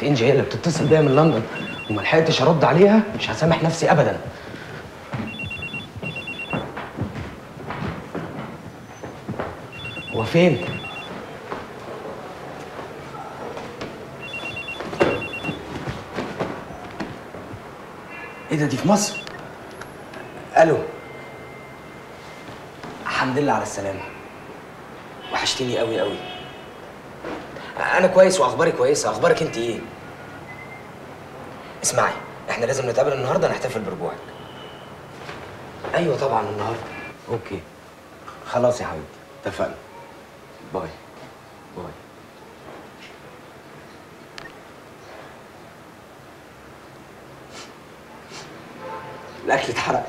كانت انجي هي اللي بتتصل بيا من لندن وما لحقتش ارد عليها مش هسامح نفسي ابدا هو فين؟ ايه ده دي في مصر؟ الو الحمد لله على السلامة وحشتيني قوي قوي انا كويس واخباري كويسة اخبارك انت ايه؟ اسمعي احنا لازم نتقابل النهارده نحتفل برجوعك ايوه طبعا النهارده اوكي خلاص يا حبيبتي اتفقنا باي باي الاكل اتحرق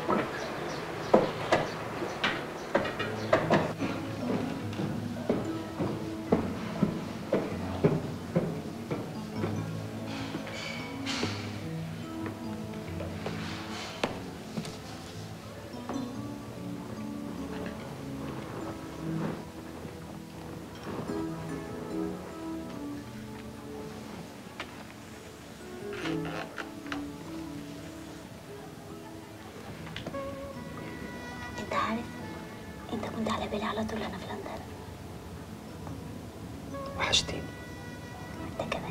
انت عارف انت كنت على بالي على طول انا في لندن وحشتيني انت كمان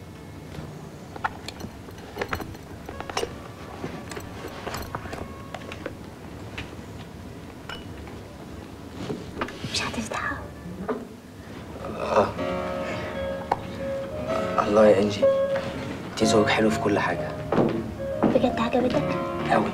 مش هتفتحها اه الله يا انجي انتي ذوقك حلو في كل حاجة بجد عجبتك قوي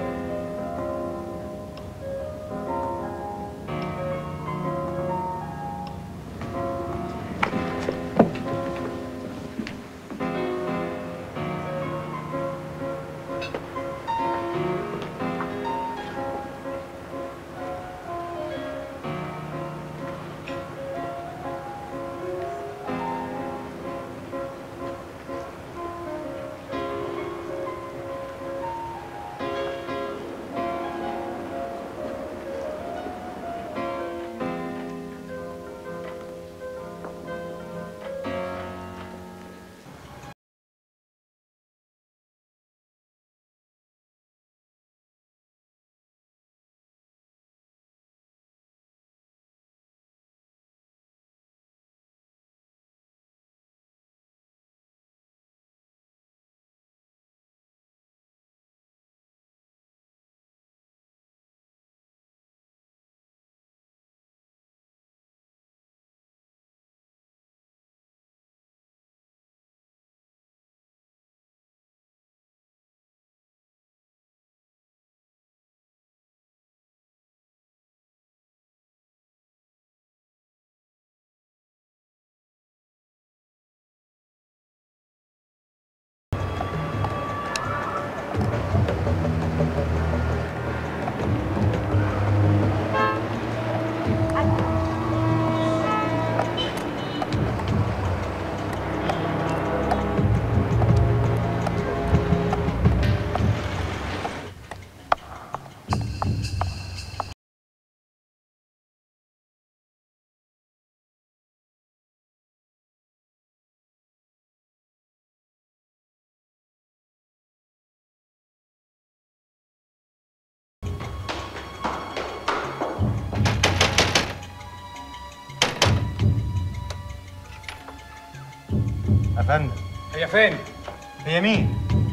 يا فندم هي فين؟ هي مين؟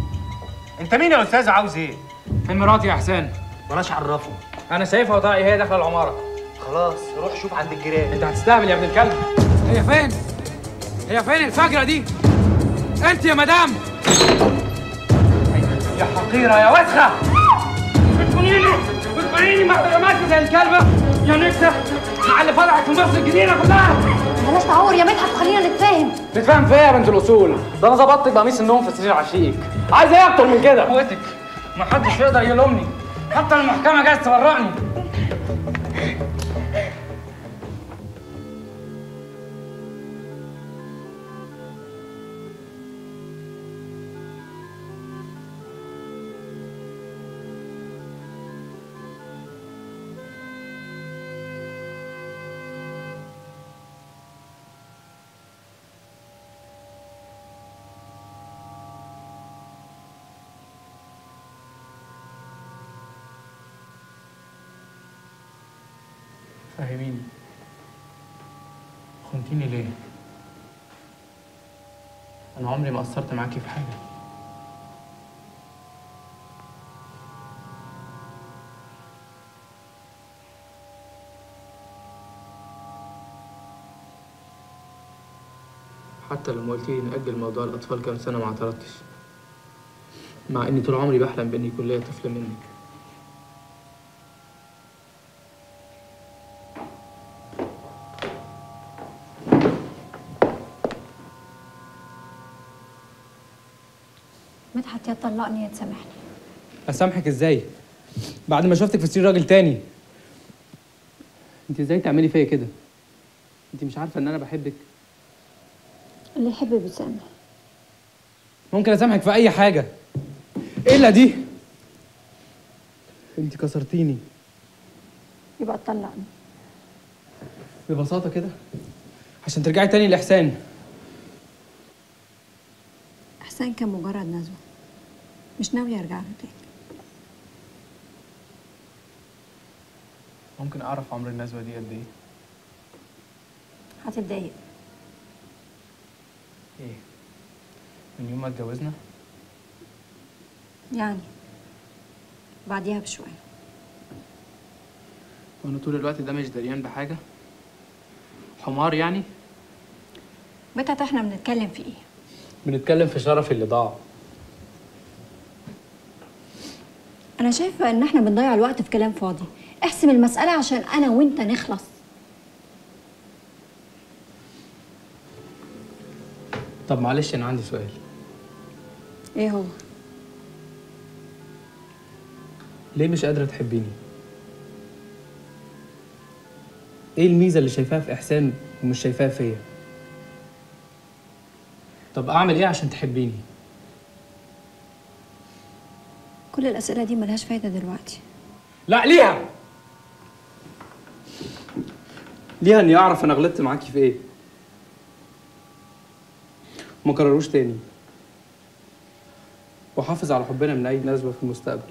انت مين يا استاذ عاوز ايه؟ فين مراتي يا حسين؟ بلاش عرفه انا شايفها وطاقي هي داخله العماره خلاص روح شوف عند الجيران انت هتستهبل يا ابن الكلب هي فين؟ هي فين الفجرة دي؟ انت يا مدام يا حقيرة يا وسخة بتكونيني بتكونيني محرمات زي الكلبة يا نكسة مع اللي فرحك في مصر الجديدة كلها بلاش تعور يا مدحت وخلينا نتفاهم تتفهم فيا يا بنت الاصول ده انا ظبطت بقميص النوم في سرير عشيك عايز ايه اكتر من كده قوتك ما حدش يقدر يلومني حتى المحكمه جايه تبرئني فهميني خنتيني ليه انا عمري ما قصرت معاكي في حاجه حتى لما قلت لي نأجل موضوع الأطفال كام سنة ما اعترضتش مع إني طول عمري بحلم بإني يكون ليا طفل منك مدحت يا طلقني يا تسامحني أسامحك إزاي؟ بعد ما شفتك في سرير راجل تاني أنت إزاي تعملي فيا كده؟ أنت مش عارفة إن أنا بحبك؟ اللي يحب بيسامح ممكن أسامحك في أي حاجة إلا دي أنت كسرتيني يبقى تطلقني ببساطة كده عشان ترجعي تاني لإحسان احسان كان مجرد نزوه مش ناوي ارجع له تاني ممكن أعرف عمر النزوة دي قد إيه؟ هتتضايق إيه؟ من يوم ما اتجوزنا؟ يعني بعديها بشويه وأنا طول الوقت ده مش دريان بحاجة؟ حمار يعني؟ مدحت احنا بنتكلم في ايه بنتكلم في شرف اللي ضاع انا شايفه ان احنا بنضيع الوقت في كلام فاضي احسم المساله عشان انا وانت نخلص طب معلش أنا عندي سؤال ايه هو ليه مش قادرة تحبيني؟ ايه الميزة اللي شايفاها في إحسان ومش شايفاها فيا؟ طب أعمل إيه عشان تحبيني؟ كل الاسئله دي ملهاش فايده دلوقتي لا ليها ليها إني أعرف أنا غلطت معاكي في إيه ما كرروش تاني وحافظ على حبنا من أي نزوة في المستقبل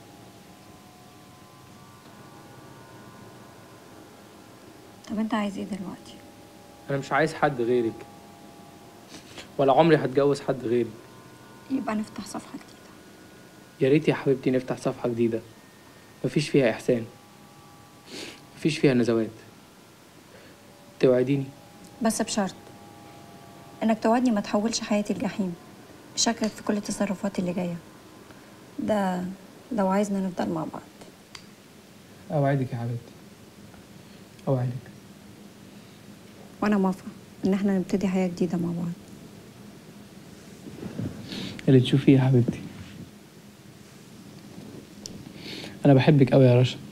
طب انت عايز ايه دلوقتي أنا مش عايز حد غيرك ولا عمري هتجوز حد غيري يبقى نفتح صفحه جديده يا ريت يا حبيبتي نفتح صفحة جديدة مفيش فيها إحسان مفيش فيها نزوات توعديني بس بشرط انك توعدني ما تحولش حياتي الجحيم شكلك في كل تصرفاتي اللي جايه ده لو عايزنا نفضل مع بعض أوعدك يا حبيبتي أوعدك وانا موافقه ان احنا نبتدي حياه جديده مع بعض اللي تشوفيه يا حبيبتي أنا بحبك أوي يا رشا